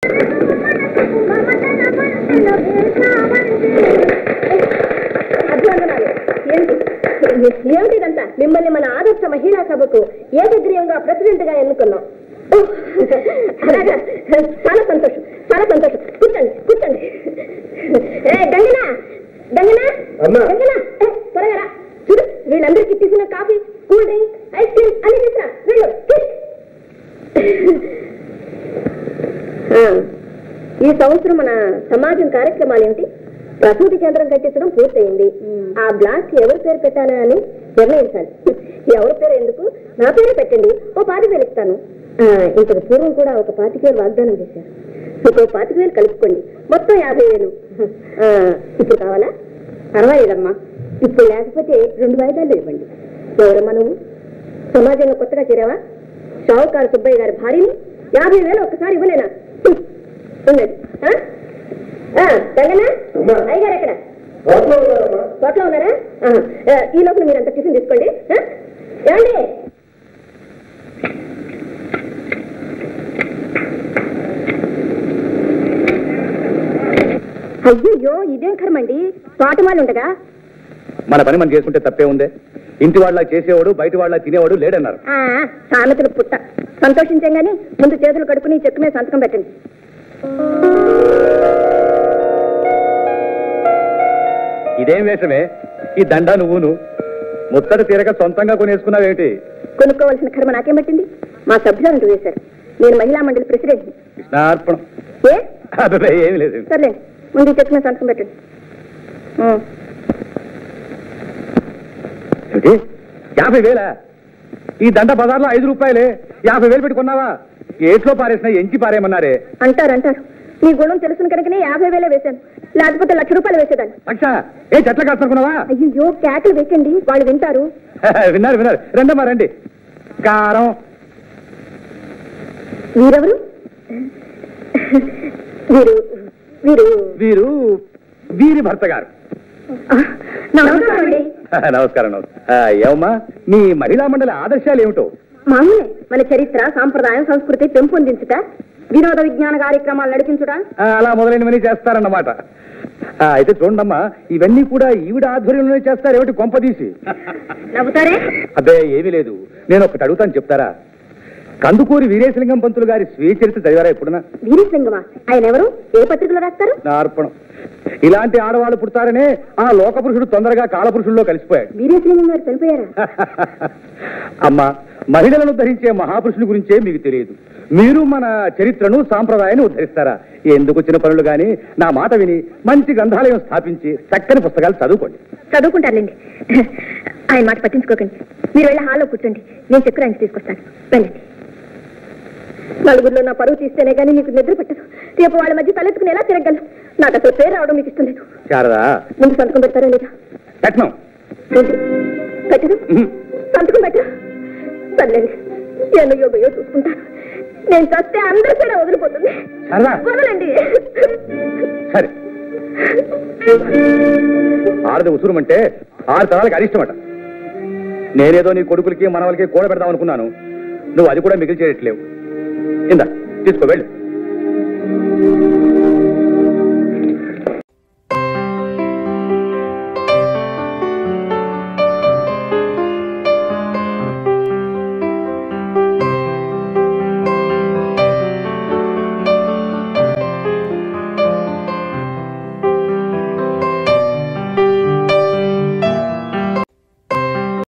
అభివందనాలు ఏంటి ఏమిటి ఇదంతా మిమ్మల్ని మన ఆదర్శ మహిళా సభకు ఏకగ్రీవంగా ప్రెసిడెంట్ గా ఎన్నుకున్నాం ఓహ్, అలాగా చాలా సంతోషం చాలా సంతోషం కూర్చోండి కూర్చోండి ఏ గంగనా గంగనా అమ్మా. గంగనా ఏ, త్వరగా రా చూడు వీళ్ళందరికీ tiffin coffee cool drink ice cream అన్ని తీసురా వెళ్ళు కిట్. ఆ, ఈ సంవత్సరం మన సమాజం కార్యక్రమాలు ఏమిటి ప్రసూతి కేంద్రం కట్టించడం పూర్తయింది ఆ బ్లాక్ ఎవరి పేరు పెట్టాలా అని నిర్ణయించాలి ఎవరి పేరు ఎందుకు నా పేరే పెట్టండి ఓ పాతి వేలు ఇస్తాను ఆ, ఇంతకు పూర్వం కూడా ఒక పాతిక వేలు వాగ్దానం చేశారు ఇంకో పాతిక వేలు కలుపుకోండి మొత్తం యాభై వేలు ఆ, ఇప్పుడు కావాలా పర్వాలేదమ్మా ఇప్పుడు లేకపోతే రెండు వాయిదాలు ఇవ్వండి ఎవరమ్మా నువ్వు సమాజంలో కొత్తగా చేరావా షావుకారు సుబ్బయ్య గారి భార్యని యాభై వేలు ఒక్కసారి ఇవ్వలేనా హ్మ్. ఉన్నది ఆ? ఆ, రంగన్నా అమ్మా. అయ్యగారు ఎక్కడ హోటల్లో ఉన్నారమ్మా తోటలో ఉన్నారా ఆహా. ఆ, ఈ లోపల మీరు అంత టిఫిన్ తీసుకోండి ఆ? ఏమండి అయ్యో ఇదేం కర్మండి తోటమాలు ఉండగా మన పని మనం చేసుకుంటే తప్పే ఉందే ఇంటి వాళ్ళ చేసేవాడు బయట వాళ్ళ తినేవాడు లేడన్నారు ఆ, సామెతలు పుట్ట సంతోషించాం గాని ముందు చేతులు కడుక్కుని ఈ చెట్టు మీద సంతకం పెట్టండి ఇదేం వేషమే ఈ దండ నువ్వును ముత్తడి తీరక సొంతంగా కొనేసుకున్నావేంటి కొనుక్కోవాల్సిన కర్మ నాకేం పట్టింది మా సభ్యులంటూ వేశారు నేను మహిళా మండలి ప్రెసిడెంట్ కృష్ణార్పణం ఏ అదే ఏమి లేదు సర్లేండి ముందు ఈ చెట్టు మీద సంతకం పెట్టండి ఉం. ఏమిటి? యాభై వేల ఈ దండ బజార్లో ఐదు రూపాయలే యాభై వేలు పెట్టి కొన్నావా ఏట్లో పారేసినా ఎంచి పారేయమన్నారే అంటారు అంటారు మీ గుణం తెలుసును కనుకనే యాభై వేలే వేశాను లేకపోతే లక్ష రూపాయలు వేసేదాన్ని లక్ష ఏ చెట్ల కాస్తుకున్నావా అయ్యో కేకలు వేకండి వాళ్ళు వింటారు విన్నారు విన్నారు రండమ్మా రండి కారం వీరెవరు వీరు వీరు వీరు వీరి భర్త గారు ఆ, నమస్కారం అండి నమస్కారం నమస్కారం ఆ, ఏమమ్మా మీ మహిళా మండలి ఆదర్శాలు ఏమిటో మామూలే మన చరిత్ర సాంప్రదాయం సంస్కృతి పెంపొందించుట వినోద విజ్ఞాన కార్యక్రమాలు నడిపించుట ఆ, అలా మొదలైనవన్నీ చేస్తారన్నమాట ఆ, అయితే చూడమ్మా ఇవన్నీ కూడా ఈవిడ ఆధ్వర్యంలోనే చేస్తారు ఏమిటి కొంపదీసి నవ్వుతారే అబ్బే ఏమీ లేదు నేను ఒకటి అడుగుతాను చెప్తారా కందుకూరి వీరేశలింగం పంతులు గారి స్వీయ చరిత్ర చదివారా ఎప్పుడున్నా వీరేశలింగమా ఆయన ఎవరు ఏ పత్రికలో రాస్తారు నా అర్పణం ఇలాంటి ఆడవాళ్ళు పుడతారనే ఆ లోకపురుషుడు తొందరగా కాలపురుషుల్లో కలిసిపోయాడు వీరేశలింగం గారు చనిపోయారా అమ్మా మహిళలను ధరించే మహాపురుషుని గురించే మీకు తెలియదు మీరు మన చరిత్రను సాంప్రదాయాన్ని ఉద్ధరిస్తారా ఎందుకు వచ్చిన పనులు గాని నా మాట విని మంచి గ్రంథాలయం స్థాపించి చక్కని పుస్తకాలు చదువుకోండి చదువుకుంటారులేండి ఆయన మాట పట్టించుకోకండి మీరు వెళ్ళి హాల్లో కూర్చోండి నేను చక్కెర ఆయన తీసుకొస్తాను వెళ్ళండి నలుగురిలో నా పరువు తీస్తేనే కానీ నీకు నిద్ర పట్టదు రేపు వాళ్ళ మధ్య తలెత్తుకుని ఎలా తిరగలను నాకు అసలు పేరు రావడం మీకు ఇష్టం లేదు శారదా ముందు సంతకం పెడతారా లేదా కట్నం ఏంటి? పెట్టదు ఉహుం. సంతకం పెట్ట సర్లేండి ఎన్నయో బయో చూసుకుంటాను నేను చస్తే అందరి కూడా వదిలిపోతుంది శారదా వదలండి సరే ఆడది ఉసురుమంటే ఆరు తరాలకి అరిష్టమట నేనేదో నీ కొడుకులకి మనవలకి కూడ పెడదాం అనుకున్నాను నువ్వు అది కూడా మిగిలి చేయట్లేవు ఇందా తీసుకో వెళ్ళు